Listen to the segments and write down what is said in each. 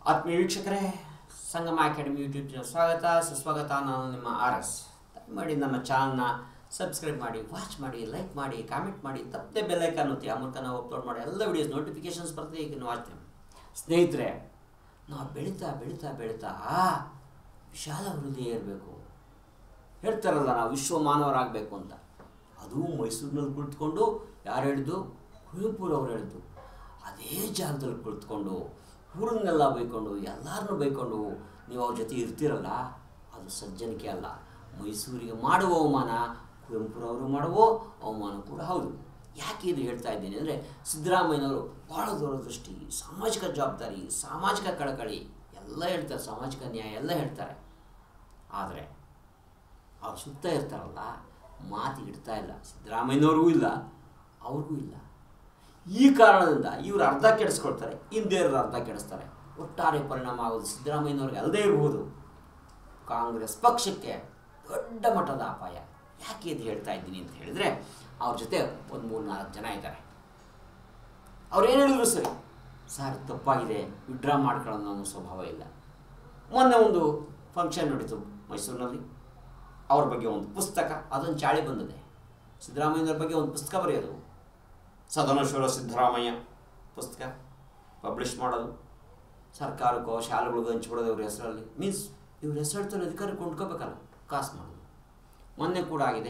ಆತ್ಮೀಯ ವೀಕ್ಷಕರೇ ಸಂಗಮ academy YouTube channel ಸ್ವಾಗತ ಸುಸ್ವಾಗತ ನಾನು ನಿಮ್ಮ ಆರ್ ಎಸ್ ಮಾಡಿ ನಮ್ಮ ಚಾನಲ್ನ ಸಬ್ಸ್ಕ್ರೈಬ್ ಮಾಡಿ ವಾಚ್ ಮಾಡಿ ಲೈಕ್ ಮಾಡಿ ಕಾಮೆಂಟ್ ಮಾಡಿ ತಪ್ಪದೆ ಬೆಲ್ಲೈಕನ್ ಒತ್ತಿ ಆ ಮೂಲಕ ನಾವು ಅಪ್ಲೋಡ್ ಮಾಡಿ ಎಲ್ಲ ವಿಡಿಯೋಸ್ ನೋಟಿಫಿಕೇಶನ್ಸ್ ಬರ್ತದೆ ಈಗ ನೀವು ವಾಚ್ತೇವೆ ಸ್ನೇಹಿತರೆ ನಾವು ಬೆಳೀತಾ ಬೆಳೀತಾ ಬೆಳೀತಾ ವಿಶಾಲ ಹೃದಯ ಇರಬೇಕು ಹೇಳ್ತಾರಲ್ಲ ನಾವು ವಿಶ್ವ ಮಾನವರಾಗಬೇಕು ಅಂತ ಅದು ಮೈಸೂರಿನಲ್ಲಿ ಕುಳಿತುಕೊಂಡು ಯಾರು ಹೇಳಿದ್ದು ಕುವೆಂಪುರವ್ರು ಹೇಳಿದ್ದು ಅದೇ ಜಾಗದಲ್ಲಿ ಕುಳಿತುಕೊಂಡು ಊರನ್ನೆಲ್ಲ ಬೈಕೊಂಡು ಎಲ್ಲರನ್ನೂ ಬೈಕೊಂಡು ನೀವು ಅವ್ರ ಜೊತೆ ಇರ್ತೀರಲ್ಲ ಅದು ಸಜ್ಜನಿಕೆ ಅಲ್ಲ ಮೈಸೂರಿಗೆ ಮಾಡುವ ಅವಮಾನ ಕುವೆಂಪುರವರು ಮಾಡುವ ಅವಮಾನ ಕೂಡ ಹೌದು ಯಾಕೆ ಇದು ಹೇಳ್ತಾ ಇದ್ದೀನಿ ಅಂದರೆ ಸಿದ್ದರಾಮಯ್ಯನವರು ಭಾಳ ದೂರದೃಷ್ಟಿ ಸಾಮಾಜಿಕ ಜವಾಬ್ದಾರಿ ಸಾಮಾಜಿಕ ಕಳಕಳಿ ಎಲ್ಲ ಹೇಳ್ತಾರೆ ಸಾಮಾಜಿಕ ನ್ಯಾಯ ಎಲ್ಲ ಹೇಳ್ತಾರೆ ಆದರೆ ಅವ್ರು ಸುತ್ತ ಇರ್ತಾರಲ್ಲ ಮಾತಿಗೆ ಇಡ್ತಾ ಇಲ್ಲ ಸಿದ್ದರಾಮಯ್ಯನವ್ರಿಗೂ ಇಲ್ಲ ಅವ್ರಿಗೂ ಇಲ್ಲ ಈ ಕಾರಣದಿಂದ ಇವರು ಅರ್ಧ ಕೆಡಿಸ್ಕೊಳ್ತಾರೆ ಹಿಂದೇರು ಅರ್ಧ ಕೆಡಿಸ್ತಾರೆ ಒಟ್ಟಾರೆ ಪರಿಣಾಮ ಆಗೋದು ಸಿದ್ದರಾಮಯ್ಯನವ್ರಿಗೆ ಅಲ್ಲದೇ ಇರ್ಬೋದು ಕಾಂಗ್ರೆಸ್ ಪಕ್ಷಕ್ಕೆ ದೊಡ್ಡ ಮಟ್ಟದ ಅಪಾಯ ಯಾಕೆ ಇದು ಹೇಳ್ತಾ ಇದ್ದೀನಿ ಅಂತ ಹೇಳಿದರೆ ಅವ್ರ ಜೊತೆ ಒಂದು ಮೂರು ನಾಲ್ಕು ಜನ ಇದ್ದಾರೆ ಅವ್ರು ಏನು ಹೇಳಿದ್ರು ಸರಿ ಸರ್ ತಪ್ಪಾಗಿದೆ ವಿಡ್ರಾ ಮಾಡ್ಕೊಳ್ಳೋದು ನಮ್ಮ ಸ್ವಭಾವ ಇಲ್ಲ ಮೊನ್ನೆ ಒಂದು ಫಂಕ್ಷನ್ ನಡೀತು ಮೈಸೂರಿನಲ್ಲಿ ಅವ್ರ ಬಗ್ಗೆ ಒಂದು ಪುಸ್ತಕ ಅದೊಂದು ಚಾಳಿ ಬಂದಿದೆ ಸಿದ್ದರಾಮಯ್ಯನವ್ರ ಬಗ್ಗೆ ಒಂದು ಪುಸ್ತಕ ಬರೆಯೋದು ಸದನೇಶ್ವರ ಸಿದ್ದರಾಮಯ್ಯ ಪುಸ್ತಕ ಪಬ್ಲಿಷ್ ಮಾಡೋದು ಸರ್ಕಾರಕ್ಕೋ ಶಾಲೆಗಳಿಗೂ ಹಂಚ್ಬಿಡೋದು ಇವ್ರ ಹೆಸರಲ್ಲಿ ಮೀನ್ಸ್ ಇವ್ರ ಹೆಸರು ಹೇಳ್ತಾರೆ ಅಧಿಕಾರ ಕೊಂಡ್ಕೋಬೇಕಲ್ಲ ಕಾಸು ಮಾಡೋದು ಮೊನ್ನೆ ಕೂಡ ಆಗಿದೆ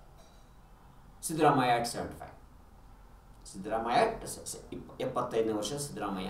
Siddaramaiah at seventy five Siddaramaiah at ಎಪ್ಪತ್ತೈದನೇ ವರ್ಷ ಸಿದ್ದರಾಮಯ್ಯ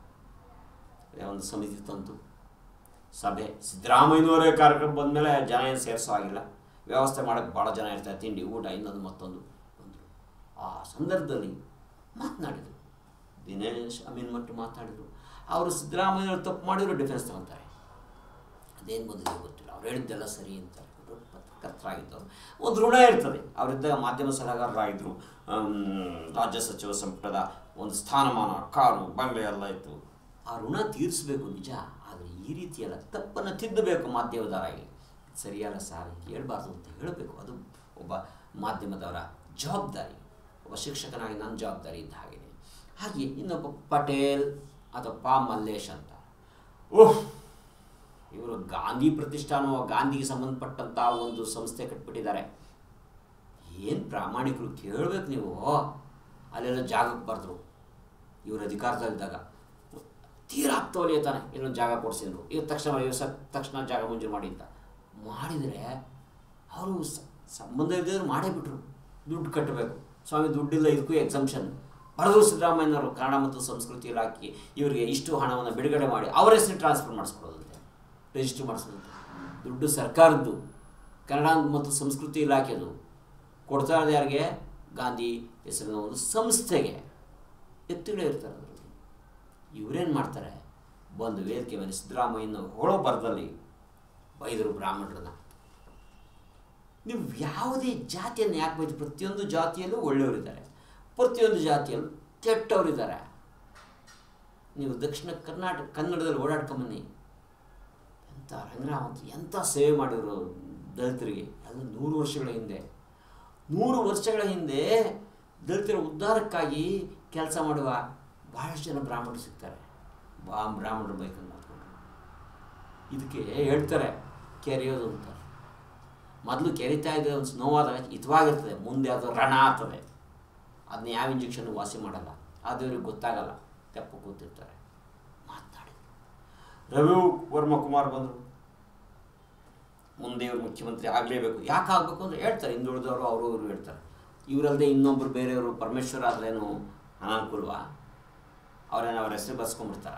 ಅದೇ ಒಂದು ಸಮಿತಿ ತಂತು ಸಭೆ ಸಿದ್ದರಾಮಯ್ಯನವರೇ ಕಾರ್ಯಕ್ರಮ ಬಂದಮೇಲೆ ಜನ ಏನು ಸೇರಿಸೋ ಆಗಿಲ್ಲ ವ್ಯವಸ್ಥೆ ಮಾಡೋಕ್ಕೆ ಭಾಳ ಜನ ಇರ್ತಾರೆ ತಿಂಡಿ ಊಟ ಇನ್ನೊಂದು ಮತ್ತೊಂದು ಬಂದರು ಆ ಸಂದರ್ಭದಲ್ಲಿ ಮಾತನಾಡಿದರು ದಿನೇಶ್ ಅಮೀನ್ ಮಟ್ಟು ಮಾತನಾಡಿದರು ಅವರು ಸಿದ್ದರಾಮಯ್ಯನವರು ತಪ್ಪು ಮಾಡಿದ್ರು ಡಿಫೆನ್ಸ್ ತಗೊತಾರೆ ಅದೇನು ಬಂದಿದೆ ಗೊತ್ತಿಲ್ಲ ಅವ್ರು ಹೇಳಿದ್ದೆಲ್ಲ ಸರಿ ಅಂತಾರೆ ದೊಡ್ಡ ಪತ್ರಕರ್ತರಾಗಿದ್ದವರು ಒಂದು ಋಣ ಇರ್ತದೆ ಅವರಿದ್ದಾಗ ಮಾಧ್ಯಮ ಸಲಹೆಗಾರರಾಗಿದ್ದರು ರಾಜ್ಯ ಸಚಿವ ಸಂಪುಟದ ಒಂದು ಸ್ಥಾನಮಾನ ಕಾರು ಬಂಗ್ಲೆ ಎಲ್ಲ ಇತ್ತು ಆ ಋಣ ತೀರಿಸಬೇಕು ನಿಜ ಆದರೆ ಈ ರೀತಿಯಲ್ಲ ತಪ್ಪನ್ನು ತಿದ್ದಬೇಕು ಮಾಧ್ಯಮದವರಾಗಿ ಸರಿಯಲ್ಲ ಸಾರ್ ಹೇಳ್ಬಾರ್ದು ಅಂತ ಹೇಳಬೇಕು ಅದು ಒಬ್ಬ ಮಾಧ್ಯಮದವರ ಜವಾಬ್ದಾರಿ ಒಬ್ಬ ಶಿಕ್ಷಕನಾಗಿ ನನ್ನ ಜವಾಬ್ದಾರಿ ಇದ್ದ ಹಾಗೆ ಹಾಗೆ ಇನ್ನೊಬ್ಬ ಪಟೇಲ್ ಅಥವಾ ಪಾ ಮಲ್ಲೇಶ್ ಅಂತ ಓಹ್ ಇವರು ಗಾಂಧಿ ಪ್ರತಿಷ್ಠಾನ ಗಾಂಧಿಗೆ ಸಂಬಂಧಪಟ್ಟಂಥ ಒಂದು ಸಂಸ್ಥೆ ಕಟ್ಬಿಟ್ಟಿದ್ದಾರೆ ಏನು ಪ್ರಾಮಾಣಿಕರು ಕೇಳಬೇಕು ನೀವು ಅಲ್ಲೆಲ್ಲ ಜಾಗಕ್ಕೆ ಬರೆದ್ರು ಇವರು ಅಧಿಕಾರದಲ್ಲಿದ್ದಾಗ ತೀರಾ ಆಗ್ತವಲ್ಲಿ ತಾನೆ ಇನ್ನೊಂದು ಜಾಗ ಕೊಡಿಸಿದ್ರು ಈಗ ತಕ್ಷಣ ಇವ್ರು ತಕ್ಷಣ ಜಾಗ ಮಂಜೂರು ಮಾಡಿ ಅಂತ ಮಾಡಿದರೆ ಅವರು ಸಂಬಂಧ ಇದ್ದಿದ್ರು ಮಾಡೇ ಬಿಟ್ರು ದುಡ್ಡು ಕಟ್ಟಬೇಕು ಸ್ವಾಮಿ ದುಡ್ಡಿಲ್ಲ ಇದಕ್ಕೂ ಎಕ್ಸಮ್ಷನ್ ಬರೆದು ಸಿದ್ದರಾಮಯ್ಯನವರು ಕನ್ನಡ ಮತ್ತು ಸಂಸ್ಕೃತಿ ಇಲಾಖೆ ಇವರಿಗೆ ಇಷ್ಟು ಹಣವನ್ನು ಬಿಡುಗಡೆ ಮಾಡಿ ಅವರ ಹೆಸರು ಟ್ರಾನ್ಸ್ಫರ್ ಮಾಡಿಸ್ಕೊಡೋದಂತೆ ರಿಜಿಸ್ಟರ್ ಮಾಡಿಸೋದಂತೆ ದುಡ್ಡು ಸರ್ಕಾರದ್ದು ಕನ್ನಡ ಮತ್ತು ಸಂಸ್ಕೃತಿ ಇಲಾಖೆದು ಕೊಡ್ತಾ ಇರೋದು ಯಾರಿಗೆ ಗಾಂಧಿ ಹೆಸರಿನ ಒಂದು ಸಂಸ್ಥೆಗೆ ಎತ್ತುಗಳೇ ಇರ್ತಾರೆ ಅದರಲ್ಲಿ ಇವರೇನು ಮಾಡ್ತಾರೆ ಬಂದು ವೇದಿಕೆ ಮೇಲೆ ಸಿದ್ದರಾಮಯ್ಯನ ಹೊಳೋ ಬರದಲ್ಲಿ ಬೈದರು ಬ್ರಾಹ್ಮಣರನ್ನ ನೀವು ಯಾವುದೇ ಜಾತಿಯನ್ನು ಯಾಕೆ ಬೈದು ಪ್ರತಿಯೊಂದು ಜಾತಿಯಲ್ಲೂ ಒಳ್ಳೆಯವರಿದ್ದಾರೆ ಪ್ರತಿಯೊಂದು ಜಾತಿಯಲ್ಲೂ ಕೆಟ್ಟವರಿದ್ದಾರೆ ನೀವು ದಕ್ಷಿಣ ಕರ್ನಾಟಕ ಕನ್ನಡದಲ್ಲಿ ಓಡಾಡ್ಕೊಂಬನ್ನಿ ಎಂಥ ರಂಗರಾಮಂತ ಎಂಥ ಸೇವೆ ಮಾಡಿದ್ರು ದಲಿತರಿಗೆ ಅದು ನೂರು ವರ್ಷಗಳ ಹಿಂದೆ ನೂರು ವರ್ಷಗಳ ಹಿಂದೆ ದಲಿತರ ಉದ್ಧಾರಕ್ಕಾಗಿ ಕೆಲಸ ಮಾಡುವ ಭಾಳಷ್ಟು ಜನ ಬ್ರಾಹ್ಮಣರು ಸಿಗ್ತಾರೆ ಬಾ ಬ್ರಾಹ್ಮಣರು ಬೈಕನ್ನು ಮಾಡ್ಕೊಂಡು ಇದಕ್ಕೆ ಹೇಳ್ತಾರೆ ಕೆರೆಯೋದು ಅಂತ ಮೊದಲು ಕೆರಿತಾ ಇದ್ದರೆ ಒಂದು ನೋವಾದಾಗ ಹಿತವಾಗಿರ್ತದೆ ಮುಂದೆ ಅದು ರಣ ಆಗ್ತದೆ ಅದನ್ನ ಯಾವ ಇಂಜೆಕ್ಷನ್ ವಾಸಿ ಮಾಡಲ್ಲ ಅದು ಇವ್ರಿಗೆ ಗೊತ್ತಾಗಲ್ಲ ತೆಪ್ಪ ಕೂತಿರ್ತಾರೆ ಮಾತನಾಡಿ ರವಿ ವರ್ಮ ಕುಮಾರ್ ಬಂದರು ಮುಂದೆ ಇವರು ಮುಖ್ಯಮಂತ್ರಿ ಆಗಲೇಬೇಕು ಯಾಕೆ ಆಗಬೇಕು ಅಂದರೆ ಹೇಳ್ತಾರೆ ಹಿಂದುಳಿದವರು ಅವರು ಇವರು ಹೇಳ್ತಾರೆ ಇವರಲ್ಲದೆ ಇನ್ನೊಬ್ಬರು ಬೇರೆಯವರು ಪರಮೇಶ್ವರ ಆದ್ರೇನು ಅನಾನುಕೂಲವಾ ಅವರೇನು ಅವ್ರ ಹೆಸರು ಬರ್ಸ್ಕೊಂಡ್ಬಿಡ್ತಾರ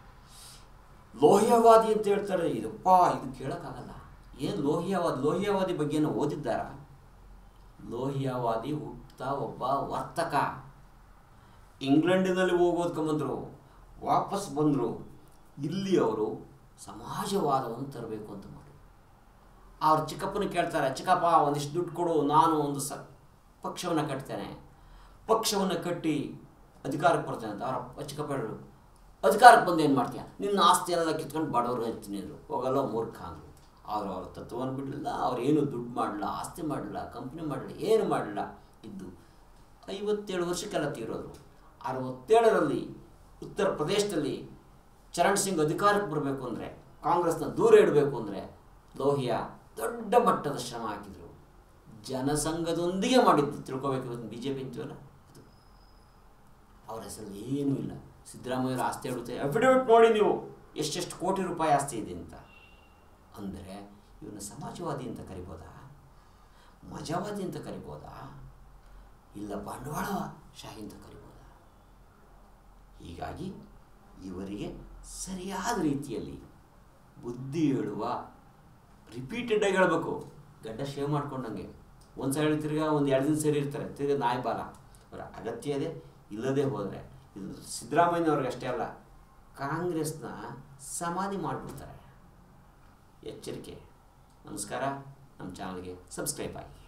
ಲೋಹ್ಯವಾದಿ ಅಂತ ಹೇಳ್ತಾರೆ ಇದಪ್ಪ ಇದು ಕೇಳೋಕ್ಕಾಗಲ್ಲ ಏನು ಲೋಹಿಯವಾದಿ ಲೋಹಿಯವಾದಿ ಬಗ್ಗೆನೂ ಓದಿದ್ದಾರಾ ಲೋಹಿಯವಾದಿ ಹುಟ್ತಾ ಒಬ್ಬ ವರ್ತಕ ಇಂಗ್ಲೆಂಡಿನಲ್ಲಿ ಹೋಗೋದ್ಕೊಂಬಂದರು ವಾಪಸ್ ಬಂದರು ಇಲ್ಲಿ ಅವರು ಸಮಾಜವಾದವನ್ನು ತರಬೇಕು ಅಂತ ಮಾಡಿ ಅವ್ರ ಚಿಕ್ಕಪ್ಪನ ಕೇಳ್ತಾರೆ ಚಿಕ್ಕಪ್ಪ ಒಂದಿಷ್ಟು ದುಡ್ಡು ಕೊಡು ನಾನು ಒಂದು ಸ ಪಕ್ಷವನ್ನು ಕಟ್ತೇನೆ ಪಕ್ಷವನ್ನು ಕಟ್ಟಿ ಅಧಿಕಾರಕ್ಕೆ ಬರ್ತೇನೆ ಅಂತ ಅವರ ಚಿಕ್ಕಪ್ಪ ಹೇಳಿದ್ರು ಅಧಿಕಾರಕ್ಕೆ ಬಂದು ಏನು ಮಾಡ್ತೀಯ ನಿನ್ನ ಆಸ್ತಿಯೆಲ್ಲ ಕಿತ್ಕೊಂಡು ಬಡವ್ರಿಗೆ ಹಂಚ್ತೀನಿ ಅಂದರು ಹೋಗಲ್ಲ ಮೂರ್ಖ ಅಂದರು ಅವರು ಅವ್ರ ತತ್ವವನ್ನು ಬಿಡಲಿಲ್ಲ ಅವ್ರು ಏನು ದುಡ್ಡು ಮಾಡಲಿಲ್ಲ ಆಸ್ತಿ ಮಾಡಲಿಲ್ಲ ಕಂಪ್ನಿ ಮಾಡಲಿಲ್ಲ ಏನು ಮಾಡಲಿಲ್ಲ ಇದ್ದು ಐವತ್ತೇಳು ವರ್ಷಕ್ಕೆಲ್ಲ ತೀರೋದು ಅರವತ್ತೇಳರಲ್ಲಿ ಉತ್ತರ ಪ್ರದೇಶದಲ್ಲಿ ಚರಣ್ ಸಿಂಗ್ ಅಧಿಕಾರಕ್ಕೆ ಬರಬೇಕು ಅಂದರೆ ಕಾಂಗ್ರೆಸ್ನ ದೂರ ಇಡಬೇಕು ಅಂದರೆ ಲೋಹಿಯಾ ದೊಡ್ಡ ಮಟ್ಟದ ಶ್ರಮ ಹಾಕಿದರು ಜನಸಂಘದೊಂದಿಗೆ ಮಾಡಿದ್ದು ತಿಳ್ಕೊಬೇಕು ಇವತ್ತು ಬಿ ಜೆ ಪಿ ಅಂತೀವಲ್ಲ ಅದು ಅವ್ರ ಹೆಸರಲ್ಲಿ ಏನೂ ಇಲ್ಲ ಸಿದ್ದರಾಮಯ್ಯರ ಆಸ್ತಿ ಹೇಳುತ್ತೆ ಅಫಿಡವಿಟ್ ನೋಡಿ ನೀವು ಎಷ್ಟೆಷ್ಟು ಕೋಟಿ ರೂಪಾಯಿ ಆಸ್ತಿ ಇದೆ ಅಂತ ಅಂದರೆ ಇವನ್ನ ಸಮಾಜವಾದಿ ಅಂತ ಕರಿಬೋದಾ ಮಜಾವಾದಿ ಅಂತ ಕರಿಬೋದಾ ಇಲ್ಲ ಬಂಡವಾಳ ಶಾಹಿ ಅಂತ ಕರಿಬೋದಾ ಹೀಗಾಗಿ ಇವರಿಗೆ ಸರಿಯಾದ ರೀತಿಯಲ್ಲಿ ಬುದ್ಧಿ ಹೇಳುವ ರಿಪೀಟೆಡಾಗಿ ಹೇಳಬೇಕು ಗಡ್ಡ ಶೇವ್ ಮಾಡ್ಕೊಂಡಂಗೆ ಒಂದು ಸೈಡ್ ತಿರ್ಗಾ ಒಂದು ಎರಡು ದಿನ ಸೇರಿ ಇರ್ತಾರೆ ತಿರ್ಗಾ ನಾಯಿ ಬಾಲ ಅವರ ಅಗತ್ಯ ಇದೆ ಇಲ್ಲದೆ ಹೋದರೆ ಇದು ಸಿದ್ದರಾಮಯ್ಯನವ್ರಿಗೆ ಅಷ್ಟೇ ಅಲ್ಲ ಕಾಂಗ್ರೆಸ್ನ ಸಮಾಧಿ ಮಾಡಿಬಿಡ್ತಾರೆ ಎಚ್ಚರಿಕೆ ನಮಸ್ಕಾರ ನಮ್ಮ ಚಾನಲ್ಗೆ ಸಬ್ಸ್ಕ್ರೈಬ್ ಆಗಿ